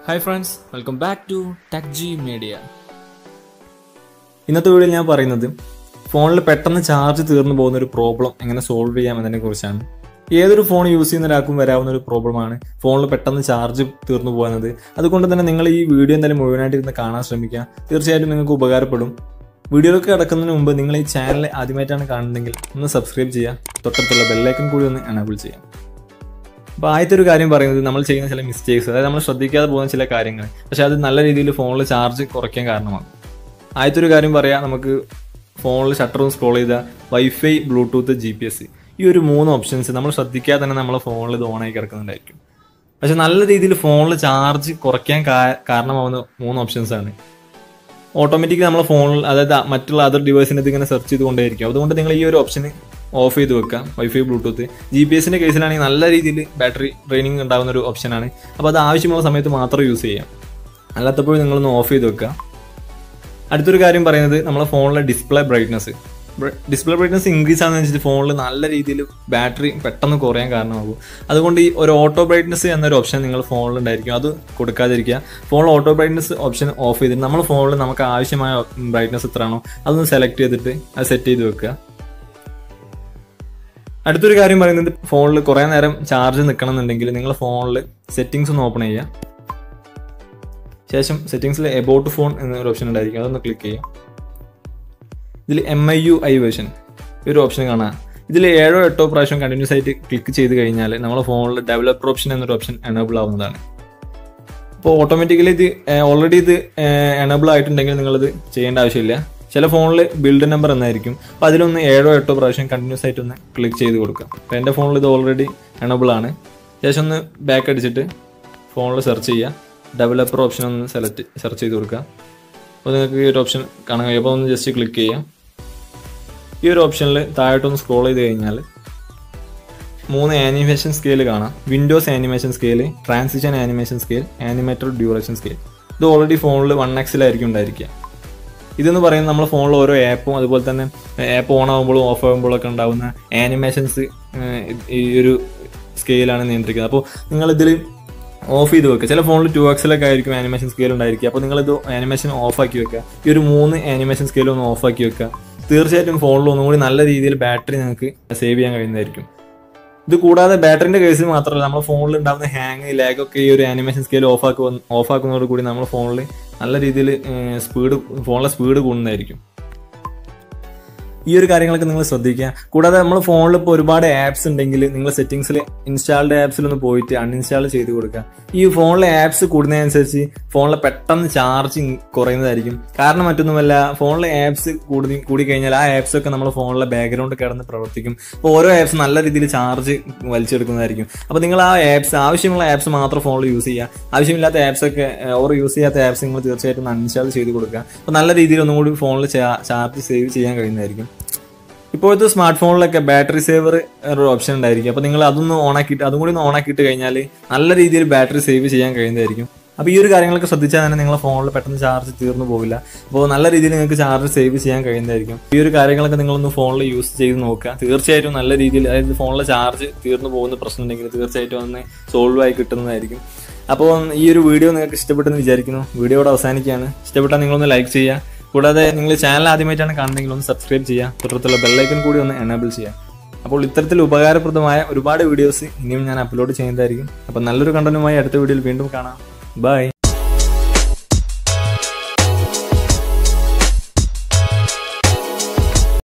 hi friends welcome back to tech G media ഇന്നത്തെ വീഡിയോയിൽ ഞാൻ പറയുന്നത് ഫോണിൽ പെട്ടെന്ന് ചാർജ് തീർന്നു പോകുന്ന ഒരു പ്രോബ്ലം എങ്ങനെ സോൾവ് ചെയ്യാം എന്നതിനെ കുറിച്ചാണ് ഏതൊരു ഫോൺ യൂസ് ചെയ്യുന്ന ഒരാൾക്കും വരാവുന്ന ഒരു പ്രോബ്ലമാണ് ഫോണിൽ പെട്ടെന്ന് ചാർജ് തീർന്നു പോകുന്നത് അതുകൊണ്ട് തന്നെ നിങ്ങൾ ഈ വീഡിയോ എന്തായാലും മുഴുവനായിട്ട് ഇരുന്ന് കാണാൻ ശ്രമിക്കുക തീർച്ചയായിട്ടും നിങ്ങൾക്ക് ഉപകാരപ്പെടും വീഡിയോയിലേക്ക് കിടക്കുന്നതിന് മുമ്പ് നിങ്ങൾ ഈ ചാനൽ ആദ്യമായിട്ടാണ് കാണുന്നതെങ്കിൽ ഒന്ന് സബ്സ്ക്രൈബ് ചെയ്യുക തൊട്ടടുത്തുള്ള ബെല്ലൈക്കൺ കൂടി ഒന്ന് എനേബിൾ ചെയ്യാം അപ്പോൾ ആദ്യത്തെ ഒരു കാര്യം പറയുന്നത് നമ്മൾ ചെയ്യുന്ന ചില മിസ്റ്റേക്സ് അതായത് നമ്മൾ ശ്രദ്ധിക്കാതെ പോകുന്ന ചില കാര്യങ്ങൾ പക്ഷേ അത് നല്ല രീതിയിൽ ഫോണിൽ ചാർജ് കുറയ്ക്കാൻ കാരണമാകും ആദ്യത്തെ ഒരു കാര്യം പറയാം നമുക്ക് ഫോണിൽ ഷട്ടറും സ്ക്രോൾ ചെയ്ത wifi bluetooth G P S ഈ ഒരു മൂന്ന് ഓപ്ഷൻസ് നമ്മൾ ശ്രദ്ധിക്കാതെ തന്നെ നമ്മളെ ഫോണിൽ ഇത് ഓണായി കിടക്കുന്നുണ്ടായിരിക്കും പക്ഷെ നല്ല രീതിയിൽ ഫോണിൽ ചാർജ് കുറയ്ക്കാൻ കാ- കാരണമാവുന്ന മൂന്ന് ഓപ്ഷൻസ് ആണ് ഓട്ടോമാറ്റിക്കലി നമ്മളെ ഫോണിൽ അതായത് മറ്റുള്ള അതർ ഡിവൈസിന് ഇത് ഇങ്ങനെ സെർച്ച് ചെയ്തുകൊണ്ടേയിരിക്കും അതുകൊണ്ട് നിങ്ങൾ ഈ ഒരു ഓപ്ഷൻ ഓഫ് ചെയ്ത് വെക്കാം വൈഫൈ ബ്ലൂടൂത്ത് ജി പി എസിന്റെ കേസിലാണെങ്കിൽ നല്ല രീതിയിൽ ബാറ്ററി ഡ്രെയിനിങ് ഉണ്ടാകുന്ന ഒരു ഓപ്ഷനാണ് അപ്പോൾ അത് ആവശ്യമുള്ള സമയത്ത് മാത്രം യൂസ് ചെയ്യാം അല്ലാത്തപ്പോൾ നിങ്ങളൊന്ന് ഓഫ് ചെയ്ത് വെക്കുക അടുത്തൊരു കാര്യം പറയുന്നത് നമ്മളെ ഫോണിലെ display brightness display brightness increase ആണെന്ന് വെച്ചിട്ട് ഫോണിൽ നല്ല രീതിയിൽ ബാറ്ററി പെട്ടെന്ന് കുറയാൻ കാരണമാകും അതുകൊണ്ട് ഈ ഒരു ഓട്ടോ ബ്രൈറ്റ്നസ് എന്നൊരു ഓപ്ഷൻ നിങ്ങൾ ഫോണിൽ ഉണ്ടായിരിക്കും അത് കൊടുക്കാതിരിക്കുക ഫോണിൽ ഓട്ടോ ബ്രൈറ്റ്നസ് ഓപ്ഷൻ ഓഫ് ചെയ്തിട്ട് നമ്മൾ ഫോണിൽ നമുക്ക് ആവശ്യമായ ബ്രൈറ്റ്നസ് എത്രയാണോ അതൊന്ന് സെലക്ട് ചെയ്തിട്ട് അത് സെറ്റ് ചെയ്ത് വെക്കുക അടുത്തൊരു കാര്യം പറയുന്നത് ഫോണിൽ കുറേ നേരം ചാർജ് നിൽക്കണം എന്നുണ്ടെങ്കിൽ നിങ്ങൾ ഫോണിൽ സെറ്റിങ്സ് ഒന്ന് ഓപ്പൺ ചെയ്യുക ശേഷം സെറ്റിങ്സിൽ എബൌട്ട് ഫോൺ എന്നൊരു ഓപ്ഷൻ ഉണ്ടായിരിക്കും അതൊന്ന് ക്ലിക്ക് ചെയ്യാം ഇതിൽ M I U I version ഈ ഒരു ഓപ്ഷൻ കാണാം ഇതിൽ ഏഴോ എട്ടോ പ്രാവശ്യം കണ്ടിന്യൂസ് ആയിട്ട് ക്ലിക്ക് ചെയ്ത് കഴിഞ്ഞാൽ നമ്മുടെ ഫോണിൽ ഡെവലപ്പർ ഓപ്ഷൻ എന്നൊരു ഓപ്ഷൻ എനേബിൾ ആവുന്നതാണ് അപ്പോൾ ഓട്ടോമാറ്റിക്കലി ഇത് ഓൾറെഡി ഇത് എനേബിൾ ആയിട്ടുണ്ടെങ്കിൽ നിങ്ങളിത് ചെയ്യേണ്ട ആവശ്യമില്ല ചില ഫോണിൽ ബിൽഡ് നമ്പർ എന്നായിരിക്കും അപ്പോൾ അതിലൊന്ന് ഏഴോ എട്ടോ പ്രാവശ്യം കണ്ടിന്യൂസ് ആയിട്ട് ഒന്ന് ക്ലിക്ക് ചെയ്ത് കൊടുക്കുക അപ്പോൾ എൻ്റെ ഫോണിൽ ഇത് ഓൾറെഡി എനേബിൾ ആണ് ശേഷം ഒന്ന് ബാക്ക് അടിച്ചിട്ട് ഫോണിൽ സെർച്ച് ചെയ്യുക ഡെവലപ്പർ ഓപ്ഷൻ ഒന്ന് സെലക്ട് സെർച്ച് ചെയ്ത് കൊടുക്കുക അപ്പോൾ നിങ്ങൾക്ക് ഈ ഒരു ഓപ്ഷൻ കാണാൻ കഴിയും അപ്പോൾ ഒന്ന് ജസ്റ്റ് ക്ലിക്ക് ചെയ്യാം ഈ ഒരു ഓപ്ഷനിൽ താഴോട്ടൊന്ന് സ്ക്രോൾ ചെയ്ത് കഴിഞ്ഞാൽ മൂന്ന് ആനിമേഷൻ സ്കെയിൽ കാണാം windows animation scale transition animation scale animator duration scale ഇത് ഓൾറെഡി ഫോണിൽ വൺ എക്സിലായിരിക്കും ഉണ്ടായിരിക്കുക ഇതെന്ന് പറയുന്നത് നമ്മുടെ ഫോണിൽ ഓരോ ആപ്പും അതുപോലെ തന്നെ ആപ്പ് ഓൺ ആകുമ്പോഴും ഓഫ് ആകുമ്പോഴും ഒക്കെ ഉണ്ടാകുന്ന ആനിമേഷൻസ് ഈ ഒരു സ്കെയിലാണ് നിയന്ത്രിക്കുന്നത് അപ്പോൾ നിങ്ങളിതിൽ ഓഫ് ചെയ്ത് വെക്കുക ചില ഫോണിൽ ടു എക്സിലൊക്കെ ആയിരിക്കും ആനിമേഷൻ സ്കെയിൽ ഉണ്ടായിരിക്കുക അപ്പോൾ നിങ്ങളിത് ആനിമേഷൻ ഓഫ് ആക്കി വെക്കുക ഈ ഒരു മൂന്ന് ആനിമേഷൻ സ്കെയിൽ ഒന്ന് ഓഫ് ആക്കി വെക്കുക തീർച്ചയായിട്ടും ഫോണിൽ ഒന്നും കൂടി നല്ല രീതിയിൽ ബാറ്ററി നിങ്ങൾക്ക് സേവ് ചെയ്യാൻ കഴിയുന്നതായിരിക്കും ഇത് കൂടാതെ ബാറ്ററിന്റെ കേസിൽ മാത്രമല്ല നമ്മുടെ ഫോണിൽ ഉണ്ടാകുന്ന ഹാങ് ലാഗ് ഒക്കെ ഈ ഒരു ആനിമേഷൻ സ്കെയിൽ ഓഫ് ആക്കുക ഓഫ് ആക്കുന്നതോട് കൂടി നമ്മുടെ ഫോണിൽ നല്ല രീതിയിൽ സ്പീഡ് ഫോണിലെ സ്പീഡ് കൂടുന്നതായിരിക്കും ഈ ഒരു കാര്യങ്ങളൊക്കെ നിങ്ങൾ ശ്രദ്ധിക്കുക കൂടാതെ നമ്മൾ ഫോണിൽ ഇപ്പോൾ ഒരുപാട് ആപ്സ് ഉണ്ടെങ്കിൽ നിങ്ങൾ സെറ്റിംഗ്സിൽ ഇൻസ്റ്റാൾഡ് ആപ്സിൽ ഒന്ന് പോയിട്ട് അൺഇൻസ്റ്റാൾ ചെയ്ത് കൊടുക്കുക ഈ ഫോണിലെ ആപ്സ് കൂടുന്നതനുസരിച്ച് ഫോണിലെ പെട്ടെന്ന് ചാർജിങ് കുറയുന്നതായിരിക്കും കാരണം മറ്റൊന്നുമല്ല ഫോണിലെ ആപ്സ് കൂടി കൂടി കഴിഞ്ഞാൽ ആ ആപ്സ് ഒക്കെ നമ്മുടെ ഫോണിലെ ബാക്ക്ഗ്രൗണ്ട് കിടന്ന് പ്രവർത്തിക്കും അപ്പോൾ ഓരോ ആപ്സ് നല്ല രീതിയിൽ ചാർജ് വലിച്ചെടുക്കുന്നതായിരിക്കും അപ്പോൾ നിങ്ങൾ ആ ആപ്സ് ആവശ്യമുള്ള ആപ്സ് മാത്രം ഫോണിൽ യൂസ് ചെയ്യുക ആവശ്യമില്ലാത്ത ആപ്സ് ഒക്കെ ഓർ യൂസ് ചെയ്യാത്ത ആപ്സ് നിങ്ങൾ തീർച്ചയായിട്ടും അൺഇൻസ്റ്റാൾ ചെയ്ത് കൊടുക്കുക അപ്പോൾ നല്ല രീതിയിൽ ഒന്നും കൂടി ഫോണിൽ ചാർജ് സേവ് ചെയ്യാൻ കഴിയുന്നതായിരിക്കും ഇപ്പോഴത്തെ സ്മാർട്ട് ഫോണിലൊക്കെ ബാറ്ററി സേവർ ഒരു ഓപ്ഷൻ ഉണ്ടായിരിക്കും അപ്പോൾ നിങ്ങൾ അതൊന്ന് ഓണാക്കിയിട്ട് അതും കൂടി ഒന്ന് ഓണാക്കിയിട്ട് കഴിഞ്ഞാൽ നല്ല രീതിയിൽ ബാറ്ററി സേവ് ചെയ്യാൻ കഴിയുന്നതായിരിക്കും അപ്പോൾ ഈ ഒരു കാര്യങ്ങളൊക്കെ ശ്രദ്ധിച്ചാൽ തന്നെ നിങ്ങളെ ഫോണിൽ പെട്ടെന്ന് ചാർജ് തീർന്നു പോകില്ല അപ്പോൾ നല്ല രീതിയിൽ നിങ്ങൾക്ക് ചാർജ് സേവ് ചെയ്യാൻ കഴിയുന്നതായിരിക്കും ഈ ഒരു കാര്യങ്ങളൊക്കെ നിങ്ങളൊന്ന് ഫോണിൽ യൂസ് ചെയ്ത് നോക്കുക തീർച്ചയായിട്ടും നല്ല രീതിയിൽ അതായത് ഫോണിലെ ചാർജ് തീർന്നു പോകുന്ന പ്രശ്നം ഉണ്ടെങ്കിൽ തീർച്ചയായിട്ടും ഒന്ന് സോൾവ് ആയി കിട്ടുന്നതായിരിക്കും അപ്പോൾ ഈ ഒരു വീഡിയോ നിങ്ങൾക്ക് ഇഷ്ടപ്പെട്ടെന്ന് വിചാരിക്കുന്നു വീഡിയോയുടെ അവസാനിക്കുകയാണ് ഇഷ്ടപ്പെട്ടാൽ നിങ്ങളൊന്ന് ലൈക്ക് ചെയ്യുക കൂടാതെ നിങ്ങൾ ചാനൽ ആദ്യമായിട്ടാണ് കാണുന്നതെങ്കിൽ ഒന്ന് സബ്സ്ക്രൈബ് ചെയ്യുക തൊട്ടടുത്തുള്ള ബെല്ലൈക്കൺ കൂടി ഒന്ന് എനേബിൾ ചെയ്യുക അപ്പോൾ ഇത്തരത്തിൽ ഉപകാരപ്രദമായ ഒരുപാട് വീഡിയോസ് ഇനിയും ഞാൻ അപ്ലോഡ് ചെയ്യുന്നതായിരിക്കും അപ്പോൾ നല്ലൊരു കണ്ടന്റുമായി അടുത്ത വീഡിയോയിൽ വീണ്ടും കാണാം ബൈ